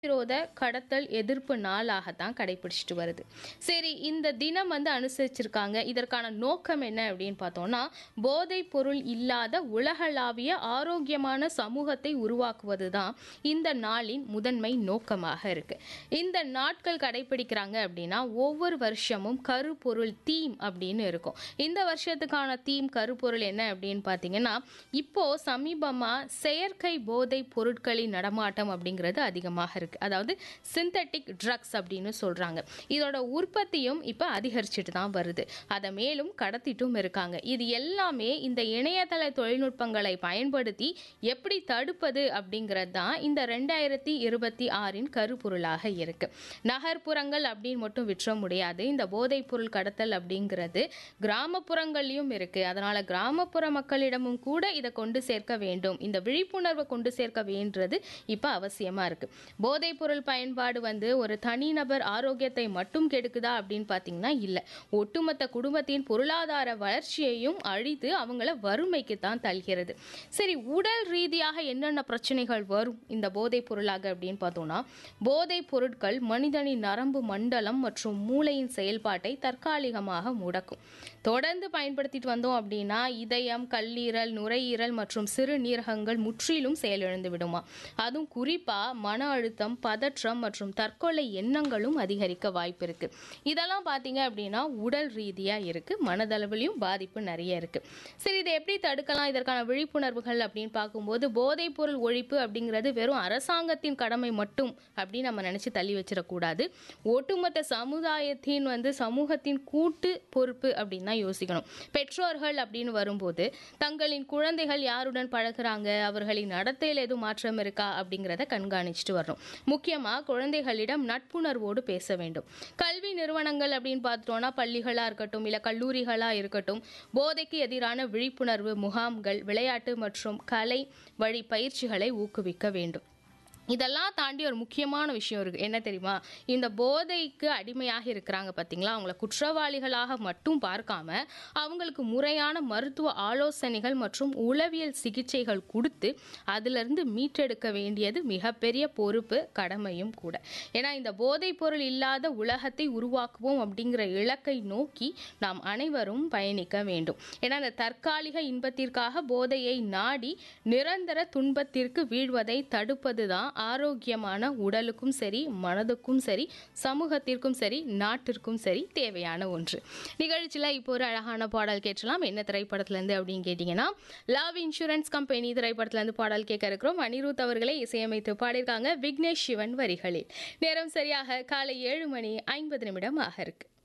விரோத கடத்தல் எதிர்ப்பு நாளாகத்தான் கடைபிடிச்சிட்டு வருது சரி இந்த தினம் வந்து அனுசரிச்சிருக்காங்க இதற்கான நோக்கம் என்ன அப்படின்னு பார்த்தோம்னா போதைப் பொருள் இல்லாத உலகளாவிய ஆரோக்கியமான சமூகத்தை உருவாக்குவது தான் இந்த நாளின் முதன்மை நோக்கமாக இருக்கு இந்த நாட்கள் கடைபிடிக்கிறாங்க அப்படின்னா ஒவ்வொரு வருஷமும் கருப்பொருள் தீம் அப்படின்னு இருக்கும் இந்த வருஷத்துக்கான தீம் கருப்பொருள் என்ன அப்படின்னு பார்த்தீங்கன்னா இப்போ சமீபமா செயற்கை போதைப் பொருட்களின் நடமாட்டம் அப்படிங்கிறது அதிகமாக இருக்கு அதாவது சிந்தட்டிக் ட்ரக்ஸ் அப்படின்னு சொல்றாங்க இதோட உற்பத்தியும் இப்போ அதிகரிச்சுட்டு தான் வருது அதை மேலும் கடத்திட்டும் இருக்காங்க இது எல்லாமே இந்த இணையதள தொழில்நுட்பங்களை பயன்படுத்தி எப்படி தடுப்பது அப்படிங்கிறது தான் இந்த ரெண்டாயிரத்தி இருபத்தி ஆறின் கருப்பொருளாக இருக்கு நகர்ப்புறங்கள் அப்படின்னு மட்டும் விற்ற முடியாது இந்த போதைப் பொருள் கடத்தல் அப்படிங்கிறது கிராமப்புறங்கள்லயும் இருக்கு அதனால கிராமப்புற மக்களிடமும் கூட இதை கொண்டு சேர்க்க வேண்டும் இந்த விழிப்புணர்வை கொண்டு சேர்க்க வேண்டது இப்போ அவசியமா இருக்கு போதைப் பொருள் பயன்பாடு வந்து ஒரு தனிநபர் ஆரோக்கியத்தை மட்டும் கெடுக்குதா அப்படின்னு பார்த்தீங்கன்னா இல்லை ஒட்டுமொத்த குடும்பத்தின் பொருளாதார வளர்ச்சியையும் அழித்து அவங்கள வறுமைக்கு தான் தள்ளுகிறது சரி உடல் ரீதியாக என்னென்ன பிரச்சனைகள் வரும் இந்த போதைப் பொருளாக அப்படின்னு பார்த்தோம்னா போதைப் பொருட்கள் மனிதனின் நரம்பு மண்டலம் மற்றும் மூளையின் செயல்பாட்டை தற்காலிகமாக முடக்கும் தொடர்ந்து பயன்படுத்திட்டு வந்தோம் அப்படின்னா இதயம் கல்லீரல் நுரையீரல் மற்றும் சிறுநீரகங்கள் முற்றிலும் செயலிழந்து விடுமா அதுவும் குறிப்பா மன அழுத்தம் பதற்றம் மற்றும் தற்கொலை எண்ணங்களும் அதிகரிக்க வாய்ப்பு இருக்கு இதெல்லாம் பார்த்தீங்க அப்படின்னா உடல் ரீதியா இருக்கு மனதளவிலையும் பாதிப்பு நிறைய இருக்கு சரி இதை எப்படி தடுக்கலாம் இதற்கான விழிப்புணர்வுகள் அப்படின்னு பார்க்கும்போது போதைப் பொருள் ஒழிப்பு அப்படிங்கிறது வெறும் அரசாங்கத்தின் கடமை மட்டும் அப்படின்னு நம்ம நினைச்சு தள்ளி வச்சிடக்கூடாது ஒட்டுமொத்த சமுதாயத்தின் வந்து சமூகத்தின் கூட்டு பொறுப்பு அப்படின்னு தான் யோசிக்கணும் பெற்றோர்கள் அப்படின்னு வரும்போது தங்களின் குழந்தைகள் யாருடன் பழகுறாங்க அவர்களின் நடத்தையில் எதுவும் மாற்றம் இருக்கா அப்படிங்கிறத கண்காணிச்சுட்டு வரணும் முக்கியமாக குழந்தைகளிடம் நட்புணர்வோடு பேச வேண்டும் கல்வி நிறுவனங்கள் அப்படின்னு பார்த்தோம்னா பள்ளிகளாக இருக்கட்டும் இல்லை கல்லூரிகளாக இருக்கட்டும் போதைக்கு எதிரான விழிப்புணர்வு முகாம்கள் விளையாட்டு மற்றும் கலை வழி பயிற்சிகளை ஊக்குவிக்க வேண்டும் இதெல்லாம் தாண்டி ஒரு முக்கியமான விஷயம் இருக்குது என்ன தெரியுமா இந்த போதைக்கு அடிமையாக இருக்கிறாங்க பார்த்தீங்களா அவங்கள குற்றவாளிகளாக மட்டும் பார்க்காம அவங்களுக்கு முறையான மருத்துவ ஆலோசனைகள் மற்றும் உளவியல் சிகிச்சைகள் கொடுத்து அதிலிருந்து மீட்டெடுக்க வேண்டியது மிகப்பெரிய பொறுப்பு கடமையும் கூட ஏன்னா இந்த போதைப் பொருள் இல்லாத உலகத்தை உருவாக்குவோம் அப்படிங்கிற இலக்கை நோக்கி நாம் அனைவரும் பயணிக்க வேண்டும் ஏன்னா இந்த தற்காலிக இன்பத்திற்காக போதையை நாடி நிரந்தர துன்பத்திற்கு வீழ்வதை தடுப்பது தான் ஆரோக்கியமான உடலுக்கும் சரி மனதுக்கும் சரி சமூகத்திற்கும் சரி நாட்டிற்கும் சரி தேவையான ஒன்று நிகழ்ச்சியில் இப்போ ஒரு அழகான பாடல் கேட்கலாம் என்ன திரைப்படத்துலேருந்து அப்படின்னு கேட்டிங்கன்னா லவ் இன்சூரன்ஸ் கம்பெனி திரைப்படத்துலேருந்து பாடல் கேட்க இருக்கிறோம் அனிருத் அவர்களை இசையமைத்து பாடியிருக்காங்க விக்னேஷ் சிவன் வரிகளில் நேரம் சரியாக காலை ஏழு மணி ஐம்பது நிமிடம் ஆக இருக்கு